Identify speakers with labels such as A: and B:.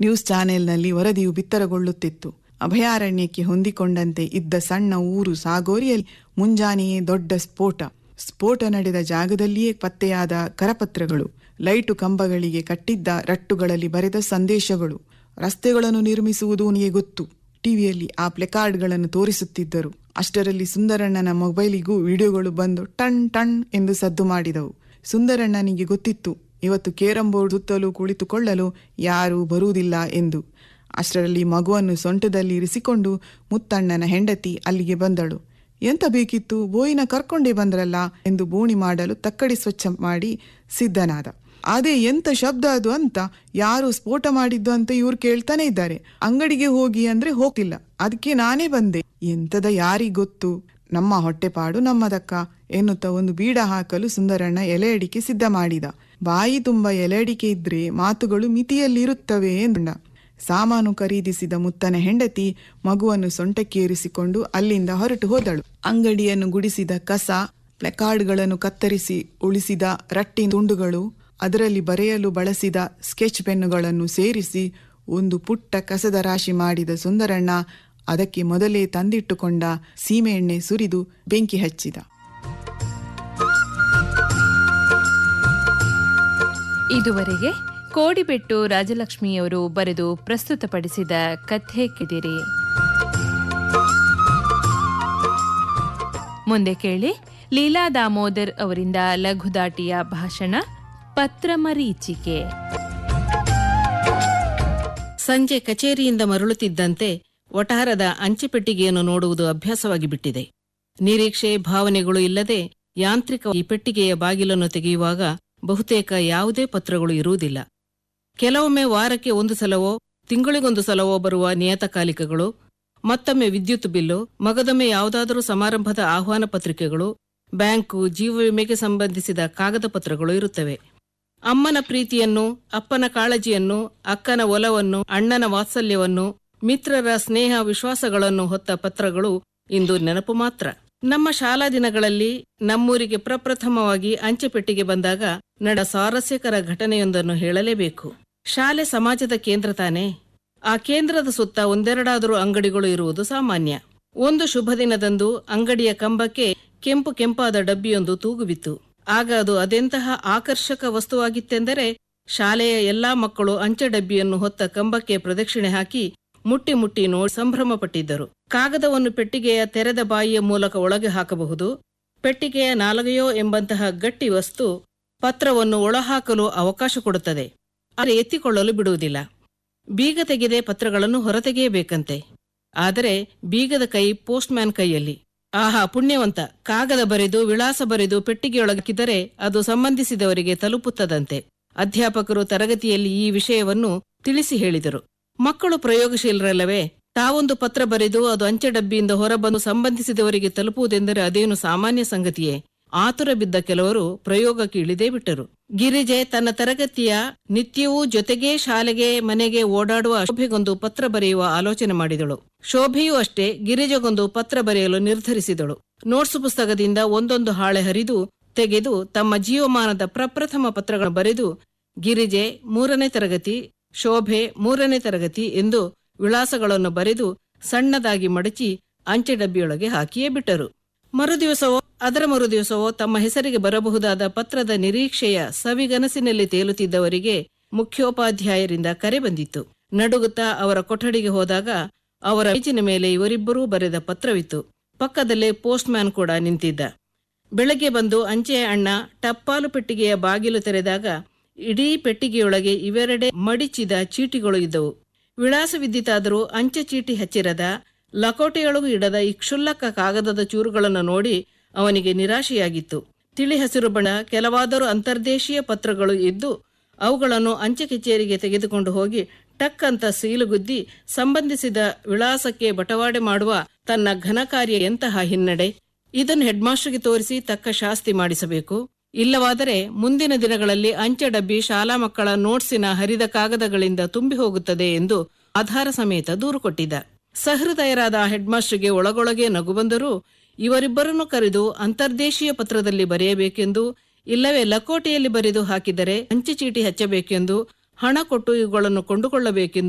A: news ಚಾನೆಲ್ನಲ್ಲಿ ವರದಿಯು ಬಿತ್ತರಗೊಳ್ಳುತ್ತಿತ್ತು ಅಭಯಾರಣ್ಯಕ್ಕೆ ಹೊಂದಿಕೊಂಡಂತೆ ಇದ್ದ ಸಣ್ಣ ಊರು ಸಾಗೋರಿಯಲ್ಲಿ ಮುಂಜಾನೆಯೇ ದೊಡ್ಡ ಸ್ಫೋಟ ಸ್ಫೋಟ ನಡೆದ ಜಾಗದಲ್ಲಿಯೇ ಪತ್ತೆಯಾದ ಕರಪತ್ರಗಳು ಲೈಟು ಕಂಬಗಳಿಗೆ ಕಟ್ಟಿದ್ದ ರಟ್ಟುಗಳಲ್ಲಿ ಬರೆದ ಸಂದೇಶಗಳು ರಸ್ತೆಗಳನ್ನು ನಿರ್ಮಿಸುವುದು ನನಗೆ ಗೊತ್ತು ಟಿವಿಯಲ್ಲಿ ಆ ಪ್ಲೆಕಾರ್ಡ್ಗಳನ್ನು ತೋರಿಸುತ್ತಿದ್ದರು ಅಷ್ಟರಲ್ಲಿ ಸುಂದರಣ್ಣನ ಮೊಬೈಲಿಗೂ ವಿಡಿಯೋಗಳು ಬಂದು ಟಣ್ ಟಣ್ ಎಂದು ಸದ್ದು ಮಾಡಿದವು ಸುಂದರಣ್ಣನಿಗೆ ಗೊತ್ತಿತ್ತು ಇವತ್ತು ಕೇರಂ ಬೋರ್ಡ್ ಸುತ್ತಲೂ ಕುಳಿತುಕೊಳ್ಳಲು ಯಾರೂ ಬರುವುದಿಲ್ಲ ಎಂದು ಅಷ್ಟರಲ್ಲಿ ಮಗುವನ್ನು ಸೊಂಟದಲ್ಲಿ ಇರಿಸಿಕೊಂಡು ಮುತ್ತಣ್ಣನ ಹೆಂಡತಿ ಅಲ್ಲಿಗೆ ಬಂದಳು ಎಂತ ಬೇಕಿತ್ತು ಬೋಯಿನ ಕರ್ಕೊಂಡೇ ಬಂದ್ರಲ್ಲ ಎಂದು ಬೋಣಿ ಮಾಡಲು ತಕ್ಕಡಿ ಸ್ವಚ್ಛ ಮಾಡಿ ಸಿದ್ಧನಾದ ಅದೇ ಎಂತ ಶಬ್ದ ಅದು ಅಂತ ಯಾರು ಸ್ಫೋಟ ಮಾಡಿದ್ದು ಅಂತ ಇವ್ರು ಕೇಳ್ತಾನೆ ಇದ್ದಾರೆ ಅಂಗಡಿಗೆ ಹೋಗಿ ಅಂದ್ರೆ ಹೋಗ್ತಿಲ್ಲ ಅದಕ್ಕೆ ನಾನೇ ಬಂದೆ ಎಂತದ ಯಾರಿಗ್ ಗೊತ್ತು ನಮ್ಮ ಹೊಟ್ಟೆಪಾಡು ನಮ್ಮದಕ್ಕ ಎನ್ನುತ್ತಾ ಒಂದು ಬೀಡ ಹಾಕಲು ಸುಂದರಣ್ಣ ಎಲೆ ಅಡಿಕೆ ಸಿದ್ಧ ಮಾಡಿದ ಬಾಯಿ ತುಂಬ ಎಲೆ ಅಡಿಕೆ ಇದ್ರೆ ಮಾತುಗಳು ಮಿತಿಯಲ್ಲಿರುತ್ತವೆ ಎಂದ ಸಾಮಾನು ಖರೀದಿಸಿದ ಮುತ್ತನ ಹೆಂಡತಿ ಮಗುವನ್ನು ಸೊಂಟಕ್ಕೇರಿಸಿಕೊಂಡು ಅಲ್ಲಿಂದ ಹೊರಟು ಹೋದಳು ಅಂಗಡಿಯನ್ನು ಗುಡಿಸಿದ ಕಸ ಪ್ಲೆಕಾರ್ಡ್ಗಳನ್ನು ಕತ್ತರಿಸಿ ಉಳಿಸಿದ ರಟ್ಟಿನ ತುಂಡುಗಳು ಅದರಲ್ಲಿ ಬರೆಯಲು ಬಳಸಿದ ಸ್ಕೆಚ್ ಪೆನ್ನುಗಳನ್ನು ಸೇರಿಸಿ ಒಂದು ಪುಟ್ಟ ಕಸದ ರಾಶಿ ಮಾಡಿದ ಸುಂದರಣ್ಣ ಅದಕ್ಕೆ ಮೊದಲೇ ತಂದಿಟ್ಟುಕೊಂಡ ಸೀಮೆಎಣ್ಣೆ ಸುರಿದು ಬೆಂಕಿ ಹಚ್ಚಿದ
B: ಇದುವರೆಗೆ ಕೋಡಿಬೆಟ್ಟು ರಾಜಲಕ್ಷ್ಮಿಯವರು ಬರೆದು ಪ್ರಸ್ತುತಪಡಿಸಿದ ಕಥೆ ಕಿದಿರಿ ಮುಂದೆ ಕೇಳಿ ಲೀಲಾ ದಾಮೋದರ್ ಅವರಿಂದ ಲಘುದಾಟಿಯ ಭಾಷಣ ಪತ್ರಮರೀಚಿಕೆ
C: ಸಂಜೆ ಕಚೇರಿಯಿಂದ ಮರಳುತ್ತಿದ್ದಂತೆ ವಟಾರದ ಅಂಚೆಪೆಟ್ಟಿಗೆಯನ್ನು ನೋಡುವುದು ಅಭ್ಯಾಸವಾಗಿ ಬಿಟ್ಟಿದೆ ನಿರೀಕ್ಷೆ ಭಾವನೆಗಳು ಇಲ್ಲದೆ ಯಾಂತ್ರಿಕ ಈ ಪೆಟ್ಟಿಗೆಯ ಬಾಗಿಲನ್ನು ತೆಗೆಯುವಾಗ ಬಹುತೇಕ ಯಾವುದೇ ಪತ್ರಗಳು ಇರುವುದಿಲ್ಲ ಕೆಲವೊಮ್ಮೆ ವಾರಕ್ಕೆ ಒಂದು ಸಲವೋ ತಿಂಗಳಿಗೊಂದು ಸಲವೋ ಬರುವ ನಿಯತಕಾಲಿಕಗಳು ಮತ್ತೊಮ್ಮೆ ವಿದ್ಯುತ್ ಬಿಲ್ಲು ಮಗದೊಮ್ಮೆ ಯಾವುದಾದರೂ ಸಮಾರಂಭದ ಆಹ್ವಾನ ಪತ್ರಿಕೆಗಳು ಬ್ಯಾಂಕು ಜೀವ ವಿಮೆಗೆ ಸಂಬಂಧಿಸಿದ ಕಾಗದ ಪತ್ರಗಳು ಇರುತ್ತವೆ ಅಮ್ಮನ ಪ್ರೀತಿಯನ್ನು ಅಪ್ಪನ ಕಾಳಜಿಯನ್ನು ಅಕ್ಕನ ಒಲವನ್ನು ಅಣ್ಣನ ವಾತ್ಸಲ್ಯವನ್ನು ಮಿತ್ರರ ಸ್ನೇಹ ವಿಶ್ವಾಸಗಳನ್ನು ಹೊತ್ತ ಪತ್ರಗಳು ಇಂದು ನೆನಪು ಮಾತ್ರ ನಮ್ಮ ಶಾಲಾ ದಿನಗಳಲ್ಲಿ ನಮ್ಮೂರಿಗೆ ಪ್ರಪ್ರಥಮವಾಗಿ ಅಂಚೆಪೆಟ್ಟಿಗೆ ಬಂದಾಗ ನಡ ಸ್ವಾರಸ್ಯಕರ ಘಟನೆಯೊಂದನ್ನು ಹೇಳಲೇಬೇಕು ಶಾಲೆ ಸಮಾಜದ ಕೇಂದ್ರ ತಾನೇ ಆ ಕೇಂದ್ರದ ಸುತ್ತ ಒಂದೆರಡಾದರೂ ಅಂಗಡಿಗಳು ಇರುವುದು ಸಾಮಾನ್ಯ ಒಂದು ಶುಭ ದಿನದಂದು ಅಂಗಡಿಯ ಕಂಬಕ್ಕೆ ಕೆಂಪು ಕೆಂಪಾದ ಡಬ್ಬಿಯೊಂದು ತೂಗುಬಿತ್ತು ಆಗ ಅದು ಅದೆಂತಹ ಆಕರ್ಷಕ ವಸ್ತುವಾಗಿತ್ತೆಂದರೆ ಶಾಲೆಯ ಎಲ್ಲಾ ಮಕ್ಕಳು ಅಂಚೆ ಡಬ್ಬಿಯನ್ನು ಹೊತ್ತ ಕಂಬಕ್ಕೆ ಪ್ರದಕ್ಷಿಣೆ ಹಾಕಿ ಮುಟ್ಟಿ ಮುಟ್ಟಿ ನೋಡಿ ಸಂಭ್ರಮ ಪಟ್ಟಿದ್ದರು ಕಾಗದವನ್ನು ಪೆಟ್ಟಿಗೆಯ ತೆರೆದ ಬಾಯಿಯ ಮೂಲಕ ಒಳಗೆ ಹಾಕಬಹುದು ಪೆಟ್ಟಿಗೆಯ ನಾಲಗೆಯೋ ಎಂಬಂತಹ ಗಟ್ಟಿ ವಸ್ತು ಪತ್ರವನ್ನು ಒಳಹಾಕಲು ಅವಕಾಶ ಕೊಡುತ್ತದೆ ಆದರೆ ಎತ್ತಿಕೊಳ್ಳಲು ಬಿಡುವುದಿಲ್ಲ ಬೀಗ ತೆಗೆದೇ ಪತ್ರಗಳನ್ನು ಹೊರತೆಗೆಯಬೇಕಂತೆ ಆದರೆ ಬೀಗದ ಕೈ ಪೋಸ್ಟ್ಮ್ಯಾನ್ ಕೈಯಲ್ಲಿ ಆಹಾ ಪುಣ್ಯವಂತ ಕಾಗದ ಬರೆದು ವಿಳಾಸ ಬರೆದು ಪೆಟ್ಟಿಗೆಯೊಳಗಿದ್ದರೆ ಅದು ಸಂಬಂಧಿಸಿದವರಿಗೆ ತಲುಪುತ್ತದಂತೆ ಅಧ್ಯಾಪಕರು ತರಗತಿಯಲ್ಲಿ ಈ ವಿಷಯವನ್ನು ತಿಳಿಸಿ ಹೇಳಿದರು ಮಕ್ಕಳು ಪ್ರಯೋಗಶೀಲರಲ್ಲವೇ ತಾವೊಂದು ಪತ್ರ ಬರೆದು ಅದು ಅಂಚೆ ಡಬ್ಬಿಯಿಂದ ಹೊರಬಂದು ಸಂಬಂಧಿಸಿದವರಿಗೆ ತಲುಪುವುದೆಂದರೆ ಅದೇನು ಸಾಮಾನ್ಯ ಸಂಗತಿಯೇ ಆತುರ ಬಿದ್ದ ಕೆಲವರು ಪ್ರಯೋಗಕ್ಕೆ ಇಳಿದೇ ಬಿಟ್ಟರು ಗಿರಿಜೆ ತನ್ನ ತರಗತಿಯ ನಿತ್ಯವೂ ಜೊತೆಗೇ ಶಾಲೆಗೆ ಮನೆಗೆ ಓಡಾಡುವ ಶೋಭೆಗೊಂದು ಪತ್ರ ಬರೆಯುವ ಆಲೋಚನೆ ಮಾಡಿದಳು ಶೋಭೆಯೂ ಅಷ್ಟೇ ಗಿರಿಜೆಗೊಂದು ಪತ್ರ ಬರೆಯಲು ನಿರ್ಧರಿಸಿದಳು ನೋಟ್ಸ್ ಪುಸ್ತಕದಿಂದ ಒಂದೊಂದು ಹಾಳೆ ಹರಿದು ತೆಗೆದು ತಮ್ಮ ಜೀವಮಾನದ ಪ್ರಪ್ರಥಮ ಪತ್ರಗಳನ್ನು ಬರೆದು ಗಿರಿಜೆ ಮೂರನೇ ತರಗತಿ ಶೋಭೆ ಮೂರನೇ ತರಗತಿ ಎಂದು ವಿಳಾಸಗಳನ್ನು ಬರೆದು ಸಣ್ಣದಾಗಿ ಮಡಚಿ ಅಂಚೆ ಡಬ್ಬಿಯೊಳಗೆ ಹಾಕಿಯೇ ಬಿಟ್ಟರು ಮರುದಿವಸವೋ ಅದರ ಮರುದಿವಸವೋ ತಮ್ಮ ಹೆಸರಿಗೆ ಬರಬಹುದಾದ ಪತ್ರದ ನಿರೀಕ್ಷೆಯ ಸವಿಗನಸಿನಲ್ಲಿ ತೇಲುತ್ತಿದ್ದವರಿಗೆ ಮುಖ್ಯೋಪಾಧ್ಯಾಯರಿಂದ ಕರೆ ಬಂದಿತ್ತು ನಡುಗುತ್ತಾ ಅವರ ಕೊಠಡಿಗೆ ಹೋದಾಗ ಅವರ ಮೇಜಿನ ಮೇಲೆ ಇವರಿಬ್ಬರೂ ಬರೆದ ಪತ್ರವಿತ್ತು ಪಕ್ಕದಲ್ಲೇ ಪೋಸ್ಟ್ಮ್ಯಾನ್ ಕೂಡ ನಿಂತಿದ್ದ ಬೆಳಗ್ಗೆ ಬಂದು ಅಂಚೆಯ ಅಣ್ಣ ಟಪ್ಪಾಲು ಪೆಟ್ಟಿಗೆಯ ಬಾಗಿಲು ತೆರೆದಾಗ ಇಡೀ ಪೆಟ್ಟಿಗೆಯೊಳಗೆ ಇವೆರಡೆ ಮಡಿಚಿದ ಚೀಟಿಗಳು ಇದ್ದವು ವಿಳಾಸವಿದ್ದಿತಾದರೂ ಅಂಚೆ ಚೀಟಿ ಹಚ್ಚಿರದ ಲಕೋಟೆಯೊಳಗೂ ಇಡದ ಈ ಕ್ಷುಲ್ಲಕ ಕಾಗದದ ಚೂರುಗಳನ್ನು ನೋಡಿ ಅವನಿಗೆ ನಿರಾಶೆಯಾಗಿತ್ತು ತಿಳಿ ಹಸಿರು ಬಣ್ಣ ಕೆಲವಾದರೂ ಅಂತರ್ದೇಶೀಯ ಪತ್ರಗಳು ಇದ್ದು ಅವುಗಳನ್ನು ಅಂಚೆ ಕಚೇರಿಗೆ ತೆಗೆದುಕೊಂಡು ಹೋಗಿ ಟಕ್ ಅಂತ ಸೀಲುಗುದ್ದಿ ಸಂಬಂಧಿಸಿದ ವಿಳಾಸಕ್ಕೆ ಬಟವಾಡೆ ಮಾಡುವ ತನ್ನ ಘನಕಾರ್ಯ ಎಂತಹ ಹಿನ್ನಡೆ ಇದನ್ನು ಹೆಡ್ಮಾಸ್ಟರ್ಗೆ ತೋರಿಸಿ ತಕ್ಕ ಶಾಸ್ತಿ ಮಾಡಿಸಬೇಕು ಇಲ್ಲವಾದರೆ ಮುಂದಿನ ದಿನಗಳಲ್ಲಿ ಅಂಚೆ ಡಬ್ಬಿ ಶಾಲಾ ಮಕ್ಕಳ ನೋಟ್ಸಿನ ಹರಿದ ಕಾಗದಗಳಿಂದ ತುಂಬಿ ಹೋಗುತ್ತದೆ ಎಂದು ಆಧಾರ ಸಮೇತ ದೂರು ಕೊಟ್ಟಿದ್ದ ಸಹೃದಯರಾದ ಹೆಡ್ಮಾಸ್ಟರ್ಗೆ ಒಳಗೊಳಗೆ ನಗು ಬಂದರೂ ಇವರಿಬ್ಬರನ್ನು ಕರೆದು ಅಂತರ್ದೇಶೀಯ ಪತ್ರದಲ್ಲಿ ಬರೆಯಬೇಕೆಂದು ಇಲ್ಲವೇ ಲಕೋಟೆಯಲ್ಲಿ ಬರೆದು ಹಾಕಿದರೆ ಅಂಚೆ ಚೀಟಿ ಹಚ್ಚಬೇಕೆಂದು ಹಣ ಕೊಟ್ಟು ಇವುಗಳನ್ನು ಕೊಂಡುಕೊಳ್ಳಬೇಕೆಂದು